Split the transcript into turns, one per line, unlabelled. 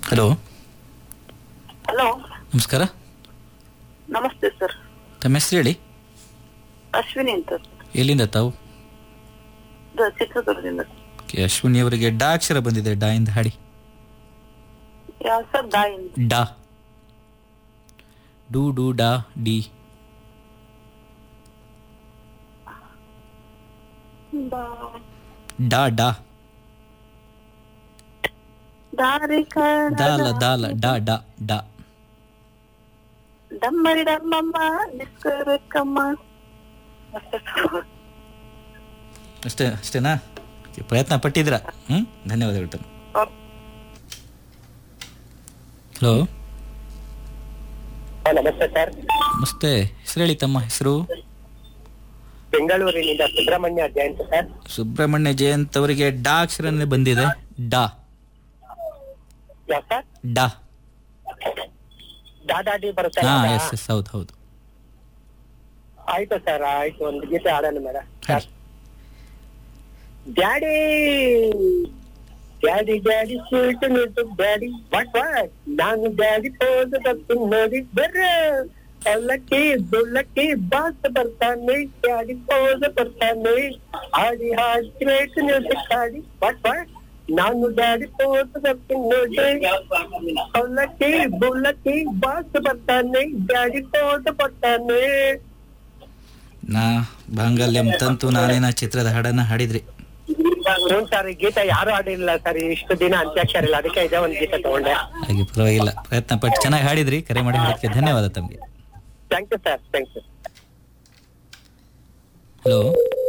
Hello
hello
ನಮಸ್ಕಾರ
ನಮಸ್ತೆ sir
ತಮ್ಮ ಹೆಸರು ಹೇಳಿ
ಅಶ್ವಿನಿ ಅಂತ
ಎಲ್ಲಿಂದ ತಾವು
ದ- ಚಿತ್ರದುರ್ಗದಿಂದ
ಓಕೆ ಅಶ್ವಿನಿ ಅವರಿಗೆ ಡಾ ಅಕ್ಷರ ಬಂದಿದೆ ಡಾ ಇಂದ ಹಾಡಿ
ಯಾವ ಸರ್ ದಾಯಿನ್
ಡಾ ಡು ಡು ಡಾ ಡಿ ಡಾ ಡಾ
ದಾರಿ
ದಾಲ ದಾಲ ಡಾ ಡಾ ಡಾ
ಡಮ್ಮರಿ ಡಮ್ಮಮ್ಮ ನಿಸ್ಕರಕ್ಕಮ್ಮ ಅಷ್ಟೇ ಸರ್.
ಅಷ್ಟೇ ಅಷ್ಟೇನಾ Okay, ಪ್ರಯತ್ನ ಪಟ್ಟಿದ್ದೀರಾ ಹ್ಞೂ ಧನ್ಯವಾದಗಳು ತಮ್ಮ
ಓ-
ಹಲೋ
ನಮಸ್ತೆ ಸರ್
ನಮಸ್ತೆ ಹೆಸರು ಹೇಳಿ ತಮ್ಮ ಹೆಸರು
ಬೆಂಗಳೂರಿನಿಂದ ಸುಬ್ರಹ್ಮಣ್ಯ ಜಯಂತ್ ಸರ್
ಸುಬ್ರಹ್ಮಣ್ಯ ಜಯಂತ್ ಅವರಿಗೆ ಡಾ ಅಕ್ಷರನೇ ಬಂದಿದೆ ಡಾ
ಯಾವ ಸರ್
ಡಾ
ದಾದಾಡಿ ಬರುತ್ತೆ
ಹಾ
ಅಲ್ವಾ?
ಎಸ್ ಎಸ್ ಹೌದು ಹೌದು
ಆಯ್ತು ಸರ್ ಆಯ್ತು ಒಂದು ಗೀತೆ ಆಡೋಣ ಮೇಡಮ್
ಹೇಳಿ
ಡ್ಯಾಡಿ ಡ್ಯಾಡಿ ಡ್ಯಾಡಿ ಸ್ವೀಟ್ ನಿಂತು ಡ್ಯಾಡಿ ವಾಟ್ ವಾಟ್ ನಾನು ಡ್ಯಾಡಿ ಪೋಸ್ ಬರ್ತೀನಿ ನೋಡಿ ಬರ್ರೆ ಪಲ್ಲಕ್ಕಿ ದುಳ್ಳಕ್ಕಿ ಬಾಸ್ ಬರ್ತಾನೆ ಡ್ಯಾಡಿ ಪೋಸ್ ಬರ್ತಾನೆ ಹಾಡಿ ಹಾಡಿ ಕ್ರೇಟ್ ಮ್ಯೂಸಿಕ್ ಹಾಡಿ ವಾಟ್ ವಾಟ್ ನಾನು ಡ್ಯಾಡಿ ಪೋಸ್ ಬರ್ತೀನಿ ನೋಡಿ ಪಲ್ಲಕ್ಕಿ ಬುಳ್ಳಕ್ಕಿ ಬಾಸ್ ಬರ್ತಾನೆ ಡ್ಯಾಡಿ ಪೋಸ್ ಬರ್ತಾನೆ
ನಾ ಬಾಂಗಲ್ಯಂ ತಂತು ನಾನೇನ ಚಿತ್ರದ ಹಾಡನ್ನ ಹಾಡಿದ್ರಿ
ಹ್ಞೂ ಸರ್ ಈ ಗೀತೆ ಯಾರು ಆಡಿಲ್ಲ ಸರ್ ಇಷ್ಟು ದಿನ ಅಂತ್ಯಾಕ್ಷರ ಇಲ್ಲ ಅದಕ್ಕೆ ಇದೇ ಒಂದು ಗೀತೆ ತಗೊಂಡೆ
ಹಾಗೆ ಪರವಾಗಿಲ್ಲ ಪ್ರಯತ್ನ ಪಟ್ಟು ಚೆನ್ನಾಗಿ ಹಾಡಿದ್ರಿ ಕರೆ ಮಾಡಿ ಹಾಡಕ್ಕೆ ಧನ್ಯವಾದ ತಮಗೆ
thank you sir thank you
hello